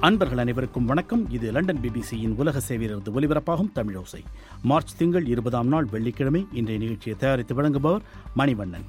அன்பர்கள் அனைவருக்கும் வணக்கம் இது லண்டன் பிபிசியின் உலக சேவையிலிருந்து ஒலிபரப்பாகும் தமிழோசை மார்ச் திங்கள் இருபதாம் நாள் வெள்ளிக்கிழமை இன்றைய நிகழ்ச்சியை தயாரித்து வழங்குபவர் மணிவண்ணன்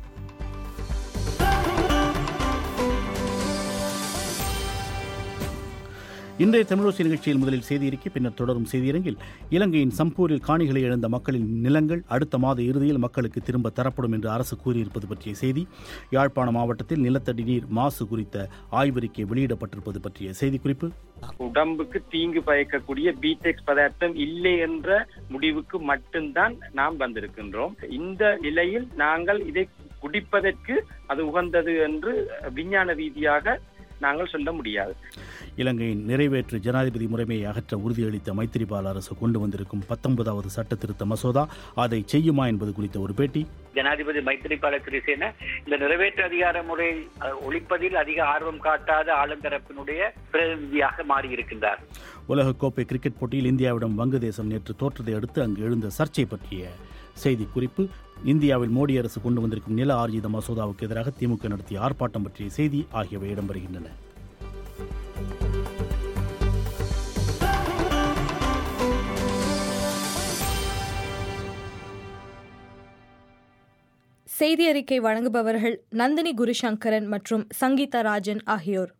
இன்றைய தமிழோசை நிகழ்ச்சியில் முதலில் செய்தியிருக்கை பின்னர் தொடரும் செய்தியரங்கில் இலங்கையின் சம்பூரில் காணிகளை இழந்த மக்களின் நிலங்கள் அடுத்த மாத இறுதியில் மக்களுக்கு திரும்ப தரப்படும் என்று அரசு கூறியிருப்பது பற்றிய செய்தி யாழ்ப்பாண மாவட்டத்தில் நிலத்தடி நீர் மாசு குறித்த ஆய்வறிக்கை வெளியிடப்பட்டிருப்பது பற்றிய செய்திக்குறிப்பு உடம்புக்கு தீங்கு பயக்கக்கூடிய பீடெக்ஸ் பதார்த்தம் இல்லை என்ற முடிவுக்கு மட்டும்தான் நாம் வந்திருக்கின்றோம் இந்த நிலையில் நாங்கள் இதை குடிப்பதற்கு அது உகந்தது என்று விஞ்ஞான ரீதியாக நாங்கள் சொல்ல முடியாது இலங்கையின் நிறைவேற்று ஜனாதிபதி முறைமையை அகற்ற உறுதியளித்த மைத்திரிபால அரசு கொண்டு வந்திருக்கும் பத்தொன்பதாவது சட்ட திருத்த மசோதா அதை செய்யுமா என்பது குறித்த ஒரு பேட்டி ஜனாதிபதி மைத்திரிபால சிறிசேன இந்த நிறைவேற்று அதிகார முறை ஒழிப்பதில் அதிக ஆர்வம் காட்டாத ஆளுந்தரப்பினுடைய பிரதிநிதியாக மாறியிருக்கின்றார் உலகக்கோப்பை கிரிக்கெட் போட்டியில் இந்தியாவிடம் வங்கதேசம் நேற்று தோற்றதை அடுத்து அங்கு எழுந்த சர்ச்சை பற்றிய செய்தி குறிப்பு இந்தியாவில் மோடி அரசு கொண்டு வந்திருக்கும் நில ஆர்ஜித மசோதாவுக்கு எதிராக திமுக நடத்திய ஆர்ப்பாட்டம் பற்றிய செய்தி ஆகியவை இடம்பெறுகின்றன செய்தி அறிக்கை வழங்குபவர்கள் நந்தினி குருசங்கரன் மற்றும் சங்கீதா ராஜன் ஆகியோர்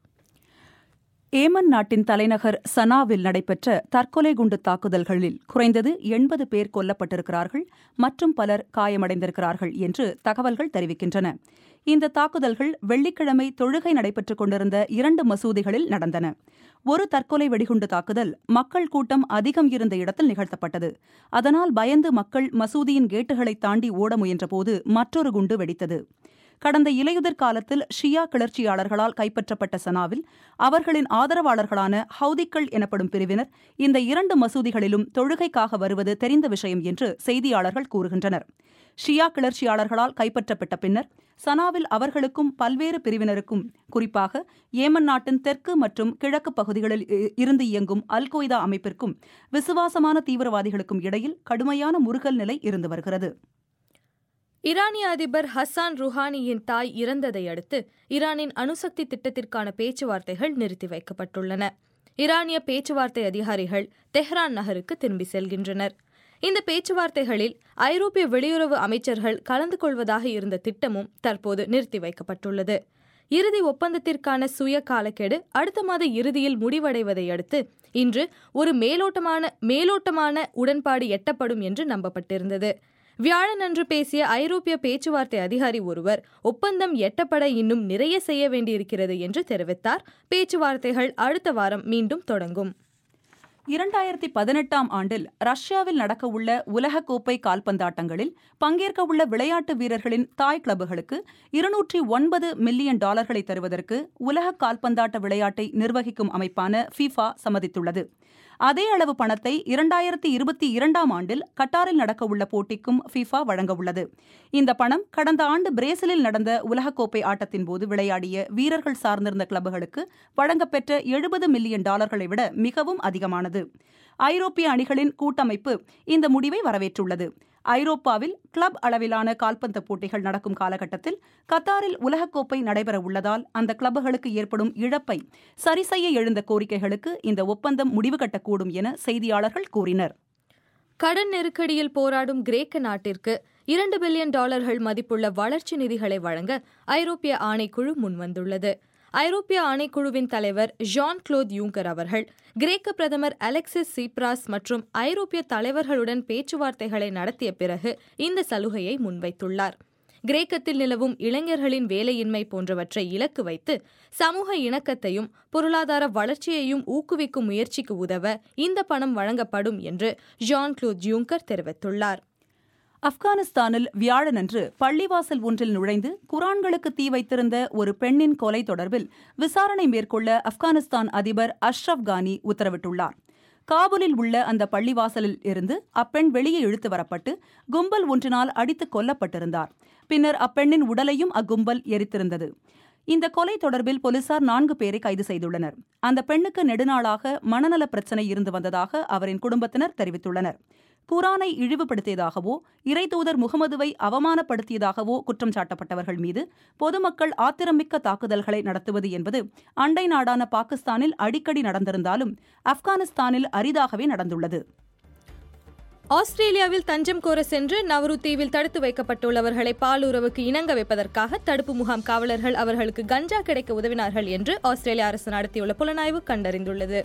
ஏமன் நாட்டின் தலைநகர் சனாவில் நடைபெற்ற தற்கொலை குண்டு தாக்குதல்களில் குறைந்தது எண்பது பேர் கொல்லப்பட்டிருக்கிறார்கள் மற்றும் பலர் காயமடைந்திருக்கிறார்கள் என்று தகவல்கள் தெரிவிக்கின்றன இந்த தாக்குதல்கள் வெள்ளிக்கிழமை தொழுகை நடைபெற்றுக் கொண்டிருந்த இரண்டு மசூதிகளில் நடந்தன ஒரு தற்கொலை வெடிகுண்டு தாக்குதல் மக்கள் கூட்டம் அதிகம் இருந்த இடத்தில் நிகழ்த்தப்பட்டது அதனால் பயந்து மக்கள் மசூதியின் கேட்டுகளை தாண்டி ஓட முயன்றபோது மற்றொரு குண்டு வெடித்தது கடந்த இலையுதிர் காலத்தில் ஷியா கிளர்ச்சியாளர்களால் கைப்பற்றப்பட்ட சனாவில் அவர்களின் ஆதரவாளர்களான ஹவுதிக்கள் எனப்படும் பிரிவினர் இந்த இரண்டு மசூதிகளிலும் தொழுகைக்காக வருவது தெரிந்த விஷயம் என்று செய்தியாளர்கள் கூறுகின்றனர் ஷியா கிளர்ச்சியாளர்களால் கைப்பற்றப்பட்ட பின்னர் சனாவில் அவர்களுக்கும் பல்வேறு பிரிவினருக்கும் குறிப்பாக ஏமன் நாட்டின் தெற்கு மற்றும் கிழக்கு பகுதிகளில் இருந்து இயங்கும் அல் கொய்தா அமைப்பிற்கும் விசுவாசமான தீவிரவாதிகளுக்கும் இடையில் கடுமையான முருகல் நிலை இருந்து வருகிறது ஈரானிய அதிபர் ஹசான் ருஹானியின் தாய் இறந்ததை அடுத்து ஈரானின் அணுசக்தி திட்டத்திற்கான பேச்சுவார்த்தைகள் நிறுத்தி வைக்கப்பட்டுள்ளன ஈரானிய பேச்சுவார்த்தை அதிகாரிகள் தெஹ்ரான் நகருக்கு திரும்பி செல்கின்றனர் இந்த பேச்சுவார்த்தைகளில் ஐரோப்பிய வெளியுறவு அமைச்சர்கள் கலந்து கொள்வதாக இருந்த திட்டமும் தற்போது நிறுத்தி வைக்கப்பட்டுள்ளது இறுதி ஒப்பந்தத்திற்கான சுய காலக்கெடு அடுத்த மாத இறுதியில் முடிவடைவதை அடுத்து இன்று ஒரு மேலோட்டமான மேலோட்டமான உடன்பாடு எட்டப்படும் என்று நம்பப்பட்டிருந்தது வியாழனன்று பேசிய ஐரோப்பிய பேச்சுவார்த்தை அதிகாரி ஒருவர் ஒப்பந்தம் எட்டப்பட இன்னும் நிறைய செய்ய வேண்டியிருக்கிறது என்று தெரிவித்தார் பேச்சுவார்த்தைகள் அடுத்த வாரம் மீண்டும் தொடங்கும் இரண்டாயிரத்தி பதினெட்டாம் ஆண்டில் ரஷ்யாவில் நடக்கவுள்ள உலகக்கோப்பை கால்பந்தாட்டங்களில் பங்கேற்கவுள்ள விளையாட்டு வீரர்களின் தாய் கிளப்புகளுக்கு இருநூற்றி ஒன்பது மில்லியன் டாலர்களை தருவதற்கு உலக கால்பந்தாட்ட விளையாட்டை நிர்வகிக்கும் அமைப்பான ஃபிஃபா சம்மதித்துள்ளது அதே அளவு பணத்தை இரண்டாயிரத்தி இருபத்தி இரண்டாம் ஆண்டில் கட்டாரில் நடக்கவுள்ள போட்டிக்கும் ஃபிஃபா வழங்கவுள்ளது இந்த பணம் கடந்த ஆண்டு பிரேசிலில் நடந்த உலகக்கோப்பை ஆட்டத்தின் போது விளையாடிய வீரர்கள் சார்ந்திருந்த கிளப்புகளுக்கு வழங்கப்பெற்ற எழுபது மில்லியன் டாலர்களை விட மிகவும் அதிகமானது ஐரோப்பிய அணிகளின் கூட்டமைப்பு இந்த முடிவை வரவேற்றுள்ளது ஐரோப்பாவில் கிளப் அளவிலான கால்பந்து போட்டிகள் நடக்கும் காலகட்டத்தில் கத்தாரில் உலகக்கோப்பை நடைபெற உள்ளதால் அந்த கிளப்புகளுக்கு ஏற்படும் இழப்பை சரிசெய்ய எழுந்த கோரிக்கைகளுக்கு இந்த ஒப்பந்தம் முடிவு கட்டக்கூடும் என செய்தியாளர்கள் கூறினர் கடன் நெருக்கடியில் போராடும் கிரேக்க நாட்டிற்கு இரண்டு பில்லியன் டாலர்கள் மதிப்புள்ள வளர்ச்சி நிதிகளை வழங்க ஐரோப்பிய ஆணைக்குழு முன்வந்துள்ளது ஐரோப்பிய ஆணைக்குழுவின் தலைவர் ஜான் குளோத் யூங்கர் அவர்கள் கிரேக்க பிரதமர் அலெக்சிஸ் சீப்ராஸ் மற்றும் ஐரோப்பிய தலைவர்களுடன் பேச்சுவார்த்தைகளை நடத்திய பிறகு இந்த சலுகையை முன்வைத்துள்ளார் கிரேக்கத்தில் நிலவும் இளைஞர்களின் வேலையின்மை போன்றவற்றை இலக்கு வைத்து சமூக இணக்கத்தையும் பொருளாதார வளர்ச்சியையும் ஊக்குவிக்கும் முயற்சிக்கு உதவ இந்த பணம் வழங்கப்படும் என்று ஜான் குளோத் யூங்கர் தெரிவித்துள்ளார் ஆப்கானிஸ்தானில் வியாழனன்று பள்ளிவாசல் ஒன்றில் நுழைந்து குரான்களுக்கு தீ வைத்திருந்த ஒரு பெண்ணின் கொலை தொடர்பில் விசாரணை மேற்கொள்ள ஆப்கானிஸ்தான் அதிபர் அஷ்ரப் கானி உத்தரவிட்டுள்ளார் காபூலில் உள்ள அந்த பள்ளிவாசலில் இருந்து அப்பெண் வெளியே இழுத்து வரப்பட்டு கும்பல் ஒன்றினால் அடித்துக் கொல்லப்பட்டிருந்தார் பின்னர் அப்பெண்ணின் உடலையும் அக்கும்பல் எரித்திருந்தது இந்த கொலை தொடர்பில் போலீசார் நான்கு பேரை கைது செய்துள்ளனர் அந்த பெண்ணுக்கு நெடுநாளாக மனநல பிரச்சினை இருந்து வந்ததாக அவரின் குடும்பத்தினர் தெரிவித்துள்ளனர் குரானை இழிவுபடுத்தியதாகவோ இறைதூதர் முகமதுவை அவமானப்படுத்தியதாகவோ குற்றம் சாட்டப்பட்டவர்கள் மீது பொதுமக்கள் ஆத்திரமிக்க தாக்குதல்களை நடத்துவது என்பது அண்டை நாடான பாகிஸ்தானில் அடிக்கடி நடந்திருந்தாலும் ஆப்கானிஸ்தானில் அரிதாகவே நடந்துள்ளது ஆஸ்திரேலியாவில் தஞ்சம் கோர சென்று நவரு தீவில் தடுத்து வைக்கப்பட்டுள்ளவர்களை பாலுறவுக்கு இணங்க வைப்பதற்காக தடுப்பு முகாம் காவலர்கள் அவர்களுக்கு கஞ்சா கிடைக்க உதவினார்கள் என்று ஆஸ்திரேலிய அரசு நடத்தியுள்ள புலனாய்வு கண்டறிந்துள்ளது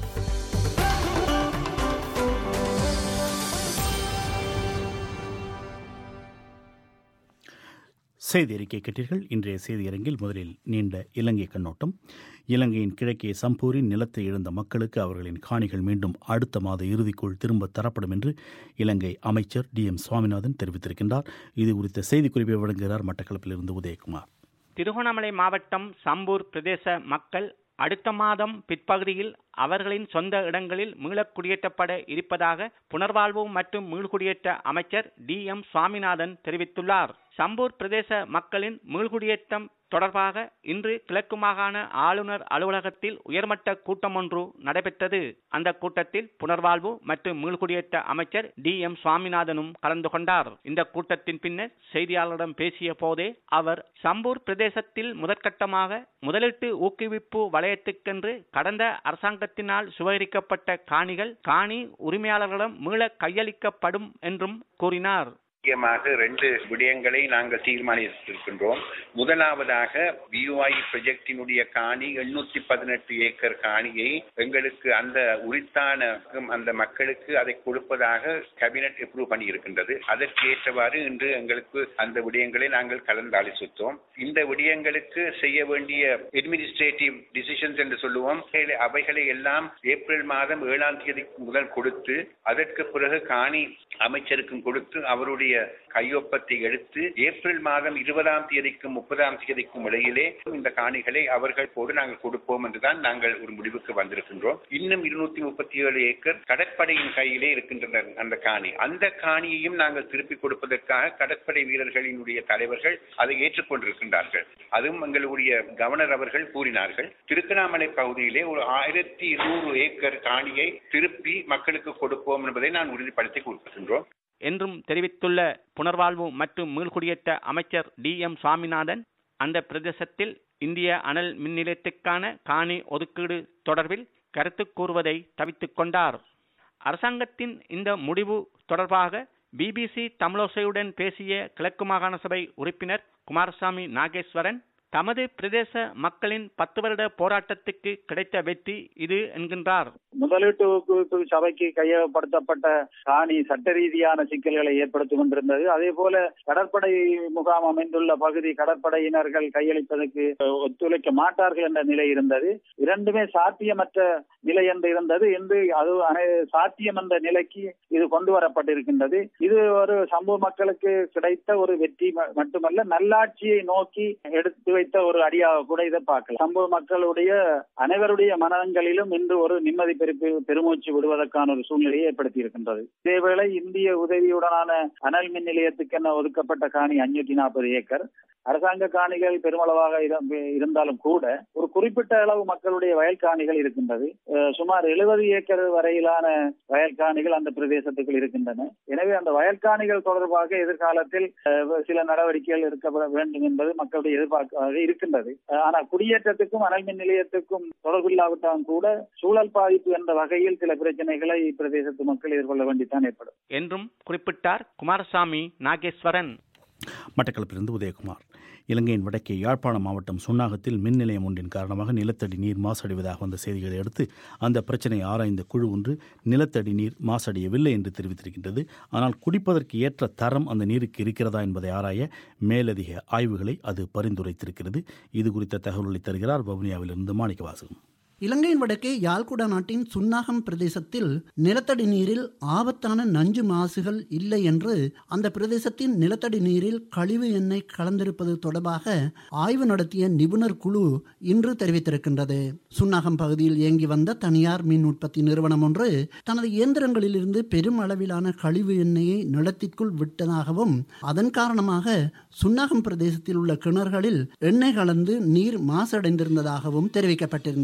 செய்தி அறிக்கை கேட்டீர்கள் இன்றைய செய்தியரங்கில் முதலில் நீண்ட இலங்கை கண்ணோட்டம் இலங்கையின் கிழக்கே சம்பூரின் நிலத்தை இழந்த மக்களுக்கு அவர்களின் காணிகள் மீண்டும் அடுத்த மாத இறுதிக்குள் திரும்ப தரப்படும் என்று இலங்கை அமைச்சர் டி எம் சுவாமிநாதன் தெரிவித்திருக்கின்றார் இது குறித்த செய்திக்குறிப்பை வழங்குகிறார் மட்டக்களப்பிலிருந்து உதயகுமார் திருகோணமலை மாவட்டம் சம்பூர் பிரதேச மக்கள் அடுத்த மாதம் பிற்பகுதியில் அவர்களின் சொந்த இடங்களில் மீளக் குடியேற்றப்பட இருப்பதாக புனர்வாழ்வு மற்றும் மீள்குடியேற்ற அமைச்சர் டி எம் சுவாமிநாதன் தெரிவித்துள்ளார் சம்பூர் பிரதேச மக்களின் மீள்குடியேற்றம் தொடர்பாக இன்று கிழக்கு மாகாண ஆளுநர் அலுவலகத்தில் உயர்மட்ட கூட்டம் ஒன்று நடைபெற்றது அந்த கூட்டத்தில் புனர்வாழ்வு மற்றும் மீள்குடியேற்ற அமைச்சர் டி எம் சுவாமிநாதனும் கலந்து கொண்டார் இந்த கூட்டத்தின் பின்னர் செய்தியாளரிடம் பேசிய போதே அவர் சம்பூர் பிரதேசத்தில் முதற்கட்டமாக முதலீட்டு ஊக்குவிப்பு வலயத்துக்கென்று கடந்த அரசாங்கத்தினால் சுவகரிக்கப்பட்ட காணிகள் காணி உரிமையாளர்களிடம் மீள கையளிக்கப்படும் என்றும் கூறினார் முக்கியமாக ரெண்டு விடயங்களை நாங்கள் தீர்மானித்திருக்கின்றோம் முதலாவதாக வியூஐ ப்ரொஜெக்டினுடைய காணி எண்ணூத்தி பதினெட்டு ஏக்கர் காணியை எங்களுக்கு அந்த உரித்தான அந்த மக்களுக்கு அதை கொடுப்பதாக கேபினட் அப்ரூவ் பண்ணி இருக்கின்றது அதற்கு ஏற்றவாறு இன்று எங்களுக்கு அந்த விடயங்களை நாங்கள் கலந்தாலோசித்தோம் இந்த விடயங்களுக்கு செய்ய வேண்டிய அட்மினிஸ்ட்ரேட்டிவ் டிசிஷன்ஸ் என்று சொல்லுவோம் அவைகளை எல்லாம் ஏப்ரல் மாதம் ஏழாம் தேதி முதல் கொடுத்து அதற்கு பிறகு காணி அமைச்சருக்கும் கொடுத்து அவருடைய கையொப்பத்தை எடுத்து ஏப்ரல் மாதம் இருபதாம் தேதிக்கும் முப்பதாம் தேதிக்கும் இடையிலே இந்த காணிகளை அவர்கள் போடு நாங்கள் கொடுப்போம் என்றுதான் நாங்கள் ஒரு முடிவுக்கு வந்திருக்கின்றோம் இன்னும் இருநூத்தி முப்பத்தி ஏழு ஏக்கர் கடற்படையின் கையிலே இருக்கின்றன அந்த காணி அந்த காணியையும் நாங்கள் திருப்பி கொடுப்பதற்காக கடற்படை வீரர்களினுடைய தலைவர்கள் அதை ஏற்றுக்கொண்டிருக்கின்றார்கள் அதுவும் எங்களுடைய கவர்னர் அவர்கள் கூறினார்கள் திருக்கணாமலை பகுதியிலே ஒரு ஆயிரத்தி நூறு ஏக்கர் காணியை திருப்பி மக்களுக்கு கொடுப்போம் என்பதை நான் உறுதிப்படுத்தி கொடுக்கின்றோம் என்றும் தெரிவித்துள்ள புனர்வாழ்வு மற்றும் மீள்குடியேற்ற அமைச்சர் டி எம் சுவாமிநாதன் அந்த பிரதேசத்தில் இந்திய அனல் மின் நிலையத்துக்கான காணி ஒதுக்கீடு தொடர்பில் கருத்து கூறுவதை தவித்துக் கொண்டார் அரசாங்கத்தின் இந்த முடிவு தொடர்பாக பிபிசி தமிழோசையுடன் பேசிய கிழக்கு மாகாண சபை உறுப்பினர் குமாரசாமி நாகேஸ்வரன் தமது பிரதேச மக்களின் பத்து வருட போராட்டத்துக்கு கிடைத்த வெற்றி இது என்கின்றார் முதலீட்டு ஊக்குவிப்பு சபைக்கு கையகப்படுத்தப்பட்ட காணி சட்ட ரீதியான சிக்கல்களை ஏற்படுத்திக் கொண்டிருந்தது அதே போல கடற்படை முகாம் அமைந்துள்ள பகுதி கடற்படையினர்கள் கையளிப்பதற்கு ஒத்துழைக்க மாட்டார்கள் என்ற நிலை இருந்தது இரண்டுமே சாத்தியமற்ற நிலை என்று இருந்தது என்று அது சாத்தியம் என்ற நிலைக்கு இது கொண்டு வரப்பட்டிருக்கின்றது இது ஒரு சமூக மக்களுக்கு கிடைத்த ஒரு வெற்றி மட்டுமல்ல நல்லாட்சியை நோக்கி எடுத்து வைத்த ஒரு அடியாக கூட இதை பார்க்கலாம் சம்பவ மக்களுடைய அனைவருடைய மனங்களிலும் இன்று ஒரு நிம்மதி பெருப்பு பெருமூச்சு விடுவதற்கான ஒரு சூழ்நிலையை ஏற்படுத்தி இருக்கின்றது இதேவேளை இந்திய உதவியுடனான அனல் மின் நிலையத்துக்கென ஒதுக்கப்பட்ட காணி அஞ்சூற்றி நாற்பது ஏக்கர் அரசாங்க காணிகள் பெருமளவாக இருந்தாலும் கூட ஒரு குறிப்பிட்ட அளவு மக்களுடைய வயல் காணிகள் இருக்கின்றது சுமார் எழுபது ஏக்கர் வரையிலான வயல் காணிகள் அந்த பிரதேசத்துக்குள் இருக்கின்றன எனவே அந்த வயல் காணிகள் தொடர்பாக எதிர்காலத்தில் சில நடவடிக்கைகள் இருக்க வேண்டும் என்பது மக்களுடைய எதிர்பார்க்க இருக்கின்றது ஆனால் குடியேற்றத்துக்கும் அனல் மின் நிலையத்துக்கும் தொடர்பில்லாவிட்டாலும் கூட சூழல் பாதிப்பு என்ற வகையில் சில பிரச்சனைகளை பிரதேசத்து மக்கள் எதிர்கொள்ள வேண்டித்தான் ஏற்படும் என்றும் குறிப்பிட்டார் குமாரசாமி நாகேஸ்வரன் மட்டக்களப்பிலிருந்து உதயகுமார் இலங்கையின் வடக்கே யாழ்ப்பாணம் மாவட்டம் சுன்னாகத்தில் மின் நிலையம் ஒன்றின் காரணமாக நிலத்தடி நீர் மாசடைவதாக வந்த செய்திகளை அடுத்து அந்த பிரச்சினை ஆராய்ந்த குழு ஒன்று நிலத்தடி நீர் மாசடையவில்லை என்று தெரிவித்திருக்கின்றது ஆனால் குடிப்பதற்கு ஏற்ற தரம் அந்த நீருக்கு இருக்கிறதா என்பதை ஆராய மேலதிக ஆய்வுகளை அது பரிந்துரைத்திருக்கிறது இது குறித்த தகவல்களை தருகிறார் வவுனியாவிலிருந்து மாணிக்கவாசகம் இலங்கையின் வடக்கே யாழ்குடா நாட்டின் சுன்னாகம் பிரதேசத்தில் நிலத்தடி நீரில் ஆபத்தான நஞ்சு மாசுகள் இல்லை என்று அந்த பிரதேசத்தின் நிலத்தடி நீரில் கழிவு எண்ணெய் கலந்திருப்பது தொடர்பாக ஆய்வு நடத்திய நிபுணர் குழு இன்று தெரிவித்திருக்கின்றது சுன்னாகம் பகுதியில் இயங்கி வந்த தனியார் மின் உற்பத்தி நிறுவனம் ஒன்று தனது இயந்திரங்களிலிருந்து பெரும் அளவிலான கழிவு எண்ணெயை நிலத்திற்குள் விட்டதாகவும் அதன் காரணமாக சுன்னாகம் பிரதேசத்தில் உள்ள கிணறுகளில் எண்ணெய் கலந்து நீர் மாசடைந்திருந்ததாகவும் தெரிவிக்கப்பட்டிருந்தது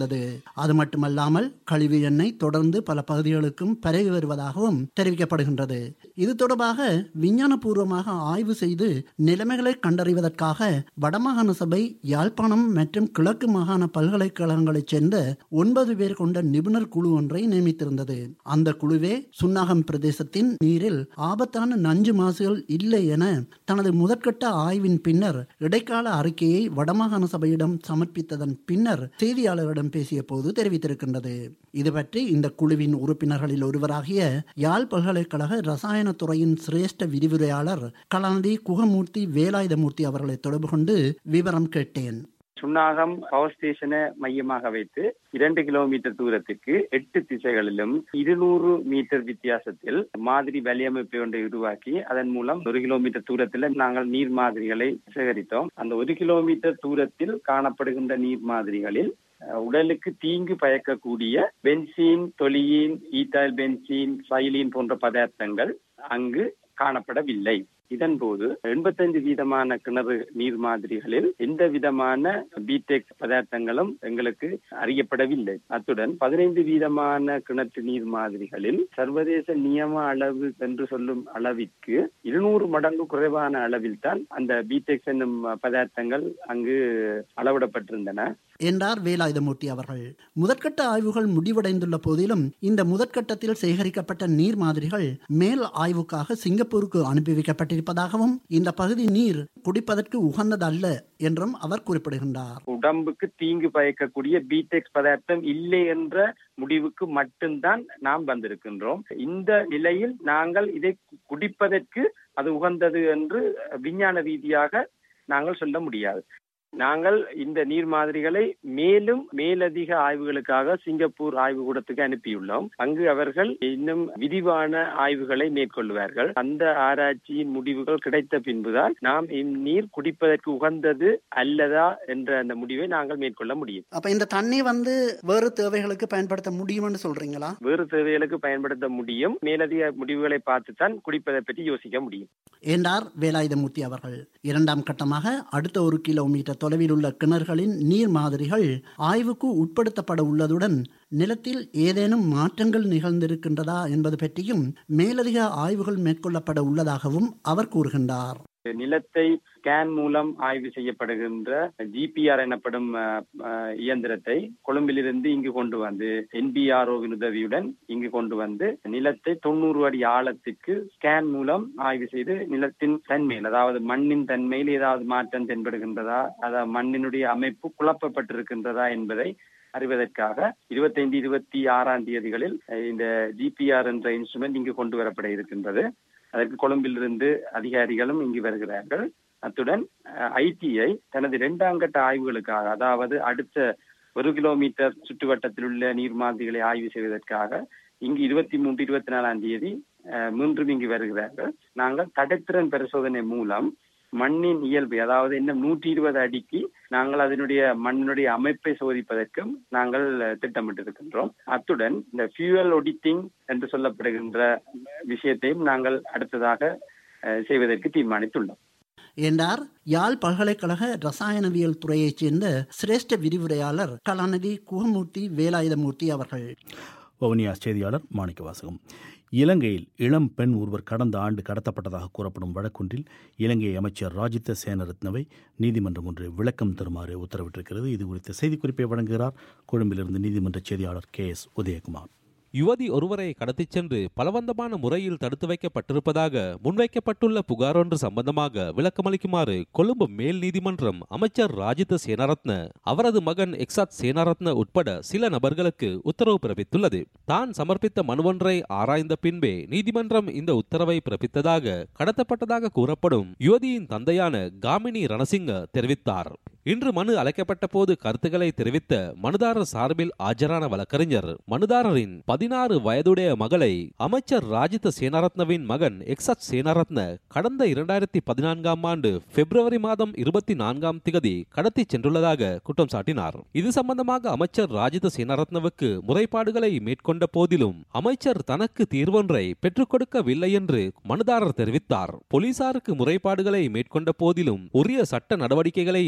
அது மட்டுமல்லாமல் கழிவு எண்ணெய் தொடர்ந்து பல பகுதிகளுக்கும் பரவி வருவதாகவும் தெரிவிக்கப்படுகின்றது இது தொடர்பாக விஞ்ஞானபூர்வமாக ஆய்வு செய்து நிலைமைகளை கண்டறிவதற்காக வடமாகாண சபை யாழ்ப்பாணம் மற்றும் கிழக்கு மாகாண பல்கலைக்கழகங்களைச் சேர்ந்த ஒன்பது பேர் கொண்ட நிபுணர் குழு ஒன்றை நியமித்திருந்தது அந்த குழுவே சுன்னாகம் பிரதேசத்தின் நீரில் ஆபத்தான நஞ்சு மாசுகள் இல்லை என தனது முதற்கட்ட ஆய்வின் பின்னர் இடைக்கால அறிக்கையை வடமாகாண சபையிடம் சமர்ப்பித்ததன் பின்னர் செய்தியாளர்களிடம் பேசிய போது தெரிவித்திருக்கின்றது இது பற்றி இந்த குழுவின் உறுப்பினர்களில் ஒருவராகிய யாழ் பல்கலைக்கழக ரசாயன துறையின் சிரேஷ்ட விரிவுரையாளர் கலாநிதி குகமூர்த்தி வேலாயுதமூர்த்தி அவர்களை தொடர்பு கொண்டு விவரம் கேட்டேன் சுன்னாகம் பவர் ஸ்டேஷனை மையமாக வைத்து இரண்டு கிலோமீட்டர் தூரத்திற்கு எட்டு திசைகளிலும் இருநூறு மீட்டர் வித்தியாசத்தில் மாதிரி வலியமைப்பை ஒன்றை உருவாக்கி அதன் மூலம் ஒரு கிலோமீட்டர் தூரத்தில் நாங்கள் நீர் மாதிரிகளை சேகரித்தோம் அந்த ஒரு கிலோமீட்டர் தூரத்தில் காணப்படுகின்ற நீர் மாதிரிகளில் உடலுக்கு தீங்கு பயக்கக்கூடிய பென்சீன் தொலியின் ஈத்தாயில் பென்சீன் சைலின் போன்ற பதார்த்தங்கள் அங்கு காணப்படவில்லை இதன் போது எண்பத்தைந்து வீதமான கிணறு நீர் மாதிரிகளில் எந்த விதமான பிடெக் பதார்த்தங்களும் எங்களுக்கு அறியப்படவில்லை அத்துடன் பதினைந்து வீதமான கிணற்று நீர் மாதிரிகளில் சர்வதேச நியம அளவு என்று சொல்லும் அளவிற்கு இருநூறு மடங்கு குறைவான அளவில் தான் அந்த பிடெக்ஸ் என்னும் பதார்த்தங்கள் அங்கு அளவிடப்பட்டிருந்தன என்றார் வேலாயுதமூர்த்தி அவர்கள் முதற்கட்ட ஆய்வுகள் முடிவடைந்துள்ள போதிலும் இந்த முதற்கட்டத்தில் சேகரிக்கப்பட்ட நீர் மாதிரிகள் மேல் ஆய்வுக்காக சிங்கப்பூருக்கு அனுப்பி வைக்கப்பட்டிருப்பதாகவும் இந்த பகுதி நீர் குடிப்பதற்கு உகந்ததல்ல என்றும் அவர் குறிப்பிடுகின்றார் உடம்புக்கு தீங்கு பயக்கக்கூடிய பிடெக்ஸ் பதார்த்தம் இல்லை என்ற முடிவுக்கு மட்டும்தான் நாம் வந்திருக்கின்றோம் இந்த நிலையில் நாங்கள் இதை குடிப்பதற்கு அது உகந்தது என்று விஞ்ஞான ரீதியாக நாங்கள் சொல்ல முடியாது நாங்கள் இந்த நீர் மாதிரிகளை மேலும் மேலதிக ஆய்வுகளுக்காக சிங்கப்பூர் ஆய்வுக்கூடத்துக்கு அனுப்பியுள்ளோம் அங்கு அவர்கள் இன்னும் விரிவான ஆய்வுகளை மேற்கொள்வார்கள் அந்த ஆராய்ச்சியின் முடிவுகள் கிடைத்த பின்புதான் நாம் இந்நீர் குடிப்பதற்கு உகந்தது அல்லதா என்ற அந்த முடிவை நாங்கள் மேற்கொள்ள முடியும் அப்ப இந்த தண்ணி வந்து வேறு தேவைகளுக்கு பயன்படுத்த முடியும்னு சொல்றீங்களா வேறு தேவைகளுக்கு பயன்படுத்த முடியும் மேலதிக முடிவுகளை பார்த்துத்தான் குடிப்பதை பற்றி யோசிக்க முடியும் என்றார் வேலாயுதமூர்த்தி அவர்கள் இரண்டாம் கட்டமாக அடுத்த ஒரு கிலோமீட்டர் தொலைவில் உள்ள கிணறுகளின் நீர் மாதிரிகள் ஆய்வுக்கு உட்படுத்தப்பட உள்ளதுடன் நிலத்தில் ஏதேனும் மாற்றங்கள் நிகழ்ந்திருக்கின்றதா என்பது பற்றியும் மேலதிக ஆய்வுகள் மேற்கொள்ளப்பட உள்ளதாகவும் அவர் கூறுகின்றார் நிலத்தை ஸ்கேன் மூலம் ஆய்வு செய்யப்படுகின்ற ஜிபிஆர் எனப்படும் இயந்திரத்தை கொழும்பிலிருந்து இங்கு கொண்டு வந்து என்பிஆர்ஓவின் உதவியுடன் இங்கு கொண்டு வந்து நிலத்தை தொண்ணூறு அடி ஆழத்துக்கு ஸ்கேன் மூலம் ஆய்வு செய்து நிலத்தின் தன்மையில் அதாவது மண்ணின் தன்மையில் ஏதாவது மாற்றம் தென்படுகின்றதா அதாவது மண்ணினுடைய அமைப்பு குழப்பப்பட்டிருக்கின்றதா என்பதை அறிவதற்காக இருபத்தைந்து இருபத்தி ஆறாம் தேதிகளில் இந்த ஜிபிஆர் என்ற இன்ஸ்ட்ருமெண்ட் இங்கு கொண்டு வரப்பட இருக்கின்றது அதற்கு கொழும்பிலிருந்து அதிகாரிகளும் இங்கு வருகிறார்கள் அத்துடன் ஐடிஐ தனது இரண்டாம் கட்ட ஆய்வுகளுக்காக அதாவது அடுத்த ஒரு கிலோமீட்டர் சுற்றுவட்டத்தில் உள்ள நீர் மாதிரிகளை ஆய்வு செய்வதற்காக இங்கு இருபத்தி மூன்று இருபத்தி நாலாம் தேதி மீண்டும் இங்கு வருகிறார்கள் நாங்கள் தடைத்திறன் பரிசோதனை மூலம் மண்ணின் இயல்பு அதாவது இன்னும் நூற்றி இருபது அடிக்கு நாங்கள் அதனுடைய மண்ணினுடைய அமைப்பை சோதிப்பதற்கும் நாங்கள் திட்டமிட்டிருக்கின்றோம் அத்துடன் இந்த ஃபியூவல் ஒடிட்டிங் என்று சொல்லப்படுகின்ற விஷயத்தையும் நாங்கள் அடுத்ததாக செய்வதற்கு தீர்மானித்துள்ளோம் என்றார் யாழ் பல்கலைக்கழக ரசாயனவியல் துறையைச் சேர்ந்த சிரேஷ்ட விரிவுரையாளர் கலாநிதி குகமூர்த்தி வேலாயுதமூர்த்தி அவர்கள் வவுனியா செய்தியாளர் மாணிக்க வாசகம் இலங்கையில் இளம் பெண் ஒருவர் கடந்த ஆண்டு கடத்தப்பட்டதாக கூறப்படும் வழக்கொன்றில் இலங்கை அமைச்சர் ராஜித்த சேனரத்னவை நீதிமன்றம் ஒன்று விளக்கம் தருமாறு உத்தரவிட்டிருக்கிறது இது குறித்த செய்திக்குறிப்பை வழங்குகிறார் கொழும்பிலிருந்து நீதிமன்ற செய்தியாளர் கே எஸ் உதயகுமார் யுவதி ஒருவரை கடத்திச் சென்று பலவந்தமான முறையில் தடுத்து வைக்கப்பட்டிருப்பதாக முன்வைக்கப்பட்டுள்ள புகாரொன்று சம்பந்தமாக விளக்கமளிக்குமாறு கொழும்பு மேல் நீதிமன்றம் அமைச்சர் ராஜித சேனாரத்ன அவரது மகன் எக்ஸாத் சேனாரத்ன உட்பட சில நபர்களுக்கு உத்தரவு பிறப்பித்துள்ளது தான் சமர்ப்பித்த மனுவொன்றை ஆராய்ந்த பின்பே நீதிமன்றம் இந்த உத்தரவை பிறப்பித்ததாக கடத்தப்பட்டதாக கூறப்படும் யுவதியின் தந்தையான காமினி ரணசிங்க தெரிவித்தார் இன்று மனு அழைக்கப்பட்ட போது கருத்துக்களை தெரிவித்த மனுதாரர் சார்பில் ஆஜரான வழக்கறிஞர் மனுதாரரின் பதினாறு வயதுடைய மகளை அமைச்சர் ராஜித சேனாரத்னவின் மகன் எக்ஸத் சேனாரத்ன கடந்த இரண்டாயிரத்தி பதினான்காம் ஆண்டு பிப்ரவரி மாதம் இருபத்தி நான்காம் திகதி கடத்தி சென்றுள்ளதாக குற்றம் சாட்டினார் இது சம்பந்தமாக அமைச்சர் ராஜித சேனாரத்னவுக்கு முறைப்பாடுகளை மேற்கொண்ட போதிலும் அமைச்சர் தனக்கு தீர்வொன்றை பெற்றுக் கொடுக்கவில்லை என்று மனுதாரர் தெரிவித்தார் போலீசாருக்கு முறைப்பாடுகளை மேற்கொண்ட போதிலும் உரிய சட்ட நடவடிக்கைகளை எடுப்பதற்கு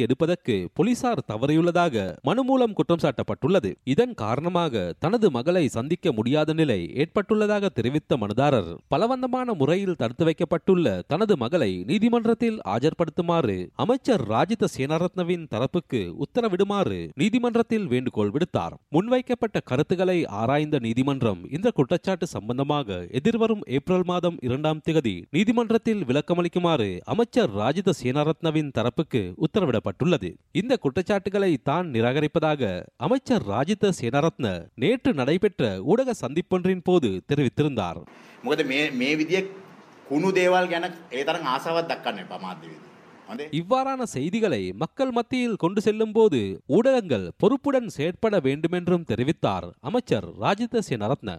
நடத்துவதற்கு போலீசார் தவறியுள்ளதாக மனு மூலம் குற்றம் சாட்டப்பட்டுள்ளது இதன் காரணமாக தனது மகளை சந்திக்க முடியாத நிலை ஏற்பட்டுள்ளதாக தெரிவித்த மனுதாரர் பலவந்தமான முறையில் தடுத்து வைக்கப்பட்டுள்ள தனது மகளை நீதிமன்றத்தில் ஆஜர்படுத்துமாறு அமைச்சர் ராஜித சேனாரத்னவின் தரப்புக்கு உத்தரவிடுமாறு நீதிமன்றத்தில் வேண்டுகோள் விடுத்தார் முன்வைக்கப்பட்ட கருத்துக்களை ஆராய்ந்த நீதிமன்றம் இந்த குற்றச்சாட்டு சம்பந்தமாக எதிர்வரும் ஏப்ரல் மாதம் இரண்டாம் திகதி நீதிமன்றத்தில் விளக்கமளிக்குமாறு அமைச்சர் ராஜித சேனாரத்னவின் தரப்புக்கு உத்தரவிடப்பட்டுள்ளது இந்த குற்றச்சாட்டுகளை தான் நிராகரிப்பதாக அமைச்சர் ராஜித சேனாரத்ன நேற்று நடைபெற்ற ஊடக சந்திப்பொன்றின் போது தெரிவித்திருந்தார் මොකද මේ මේ විදිිය කුණු දේවල් ගැන ඒ තරම් ආසාවත් දක්කන්න එපා මාධ්‍යවේදී. හොඳේ இவ்வாறான செய்திகளை மக்கள் மத்தியில் கொண்டு செல்லும் போது ஊடகங்கள் பொறுப்புடன் செயற்பட வேண்டுமென்றும் தெரிவித்தார் அமைச்சர் ராஜித சேனாரத்ன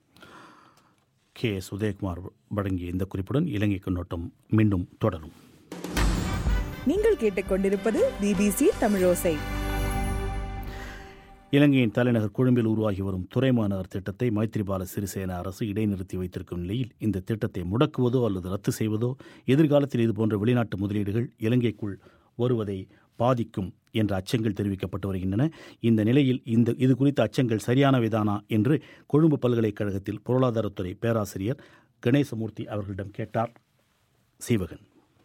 கே எஸ் உதயகுமார் வழங்கிய இந்த குறிப்புடன் இலங்கை கண்ணோட்டம் மீண்டும் தொடரும் நீங்கள் கேட்டுக்கொண்டிருப்பது பிபிசி தமிழோசை இலங்கையின் தலைநகர் கொழும்பில் உருவாகி வரும் துறைமுக நகர் திட்டத்தை மைத்திரிபால சிறிசேன அரசு இடைநிறுத்தி வைத்திருக்கும் நிலையில் இந்த திட்டத்தை முடக்குவதோ அல்லது ரத்து செய்வதோ எதிர்காலத்தில் இதுபோன்ற வெளிநாட்டு முதலீடுகள் இலங்கைக்குள் வருவதை பாதிக்கும் என்ற அச்சங்கள் தெரிவிக்கப்பட்டு வருகின்றன இந்த நிலையில் இந்த இது குறித்த அச்சங்கள் சரியானவைதானா என்று கொழும்பு பல்கலைக்கழகத்தில் பொருளாதாரத்துறை பேராசிரியர் கணேசமூர்த்தி அவர்களிடம் கேட்டார் சீவகன்